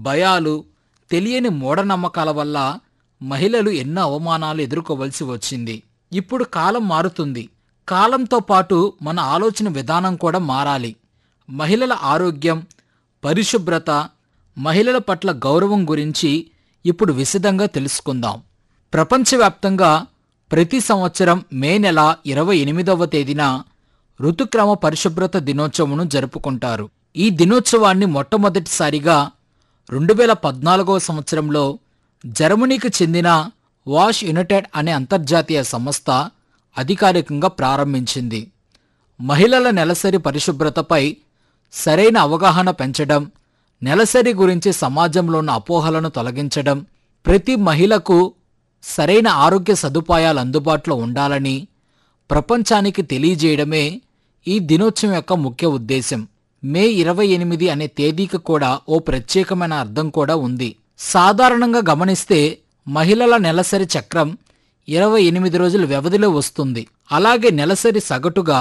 భయాలు తెలియని మూఢనమ్మకాల వల్ల మహిళలు ఎన్నో అవమానాలు ఎదుర్కోవలసి వచ్చింది ఇప్పుడు కాలం మారుతుంది కాలంతో పాటు మన ఆలోచన విధానం కూడా మారాలి మహిళల ఆరోగ్యం పరిశుభ్రత మహిళల పట్ల గౌరవం గురించి ఇప్పుడు విశదంగా తెలుసుకుందాం ప్రపంచవ్యాప్తంగా ప్రతి సంవత్సరం మే నెల ఇరవై ఎనిమిదవ తేదీన ఋతుక్రమ పరిశుభ్రత దినోత్సవంను జరుపుకుంటారు ఈ దినోత్సవాన్ని మొట్టమొదటిసారిగా రెండు వేల పద్నాలుగవ సంవత్సరంలో జర్మనీకి చెందిన వాష్ యునైటెడ్ అనే అంతర్జాతీయ సంస్థ అధికారికంగా ప్రారంభించింది మహిళల నెలసరి పరిశుభ్రతపై సరైన అవగాహన పెంచడం నెలసరి గురించి సమాజంలో ఉన్న అపోహలను తొలగించడం ప్రతి మహిళకు సరైన ఆరోగ్య సదుపాయాలు అందుబాటులో ఉండాలని ప్రపంచానికి తెలియజేయడమే ఈ దినోత్సవం యొక్క ముఖ్య ఉద్దేశం మే ఇరవై ఎనిమిది అనే తేదీకి కూడా ఓ ప్రత్యేకమైన అర్థం కూడా ఉంది సాధారణంగా గమనిస్తే మహిళల నెలసరి చక్రం ఇరవై ఎనిమిది రోజుల వ్యవధిలో వస్తుంది అలాగే నెలసరి సగటుగా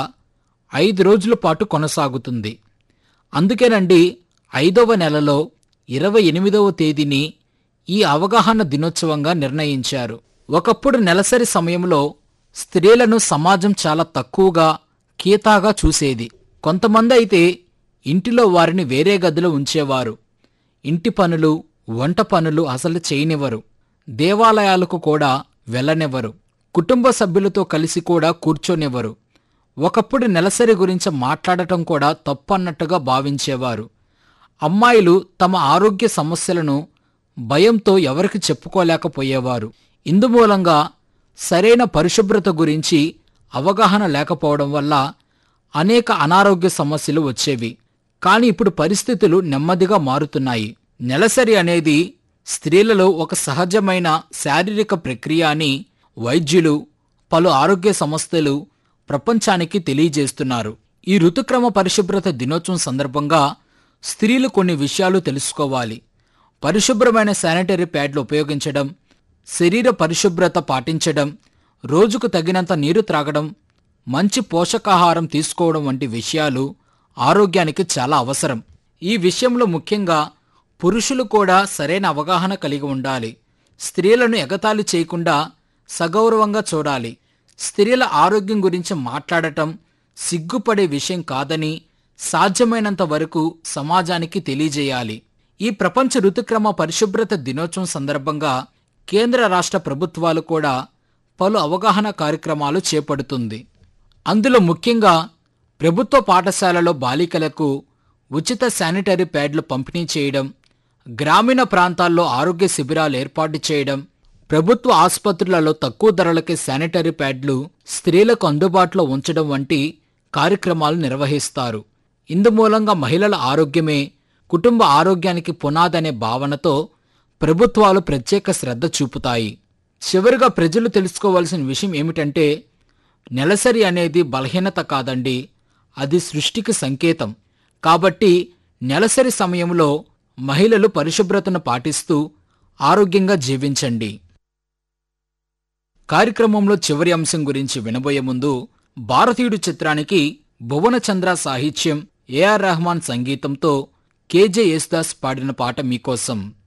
ఐదు రోజుల పాటు కొనసాగుతుంది అందుకేనండి ఐదవ నెలలో ఇరవై ఎనిమిదవ తేదీని ఈ అవగాహన దినోత్సవంగా నిర్ణయించారు ఒకప్పుడు నెలసరి సమయంలో స్త్రీలను సమాజం చాలా తక్కువగా కీతాగా చూసేది కొంతమంది అయితే ఇంటిలో వారిని వేరే గదిలో ఉంచేవారు ఇంటి పనులు వంట పనులు అసలు చేయనివ్వరు దేవాలయాలకు కూడా వెళ్ళనివ్వరు కుటుంబ సభ్యులతో కలిసి కూడా కూర్చోనివ్వరు ఒకప్పుడు నెలసరి గురించి మాట్లాడటం కూడా తప్పన్నట్టుగా భావించేవారు అమ్మాయిలు తమ ఆరోగ్య సమస్యలను భయంతో ఎవరికి చెప్పుకోలేకపోయేవారు ఇందుమూలంగా సరైన పరిశుభ్రత గురించి అవగాహన లేకపోవడం వల్ల అనేక అనారోగ్య సమస్యలు వచ్చేవి కానీ ఇప్పుడు పరిస్థితులు నెమ్మదిగా మారుతున్నాయి నెలసరి అనేది స్త్రీలలో ఒక సహజమైన శారీరక ప్రక్రియ అని వైద్యులు పలు ఆరోగ్య సంస్థలు ప్రపంచానికి తెలియజేస్తున్నారు ఈ ఋతుక్రమ పరిశుభ్రత దినోత్సవం సందర్భంగా స్త్రీలు కొన్ని విషయాలు తెలుసుకోవాలి పరిశుభ్రమైన శానిటరీ ప్యాడ్లు ఉపయోగించడం శరీర పరిశుభ్రత పాటించడం రోజుకు తగినంత నీరు త్రాగడం మంచి పోషకాహారం తీసుకోవడం వంటి విషయాలు ఆరోగ్యానికి చాలా అవసరం ఈ విషయంలో ముఖ్యంగా పురుషులు కూడా సరైన అవగాహన కలిగి ఉండాలి స్త్రీలను ఎగతాళి చేయకుండా సగౌరవంగా చూడాలి స్త్రీల ఆరోగ్యం గురించి మాట్లాడటం సిగ్గుపడే విషయం కాదని సాధ్యమైనంత వరకు సమాజానికి తెలియజేయాలి ఈ ప్రపంచ ఋతుక్రమ పరిశుభ్రత దినోత్సవం సందర్భంగా కేంద్ర రాష్ట్ర ప్రభుత్వాలు కూడా పలు అవగాహన కార్యక్రమాలు చేపడుతుంది అందులో ముఖ్యంగా ప్రభుత్వ పాఠశాలలో బాలికలకు ఉచిత శానిటరీ ప్యాడ్లు పంపిణీ చేయడం గ్రామీణ ప్రాంతాల్లో ఆరోగ్య శిబిరాలు ఏర్పాటు చేయడం ప్రభుత్వ ఆసుపత్రులలో తక్కువ ధరలకే శానిటరీ ప్యాడ్లు స్త్రీలకు అందుబాటులో ఉంచడం వంటి కార్యక్రమాలు నిర్వహిస్తారు ఇందుమూలంగా మహిళల ఆరోగ్యమే కుటుంబ ఆరోగ్యానికి పునాదనే భావనతో ప్రభుత్వాలు ప్రత్యేక శ్రద్ధ చూపుతాయి చివరిగా ప్రజలు తెలుసుకోవాల్సిన విషయం ఏమిటంటే నెలసరి అనేది బలహీనత కాదండి అది సృష్టికి సంకేతం కాబట్టి నెలసరి సమయంలో మహిళలు పరిశుభ్రతను పాటిస్తూ ఆరోగ్యంగా జీవించండి కార్యక్రమంలో చివరి అంశం గురించి వినబోయే ముందు భారతీయుడు చిత్రానికి భువనచంద్ర సాహిత్యం ఏఆర్ రెహమాన్ సంగీతంతో కేజే యేసుదాస్ పాడిన పాట మీకోసం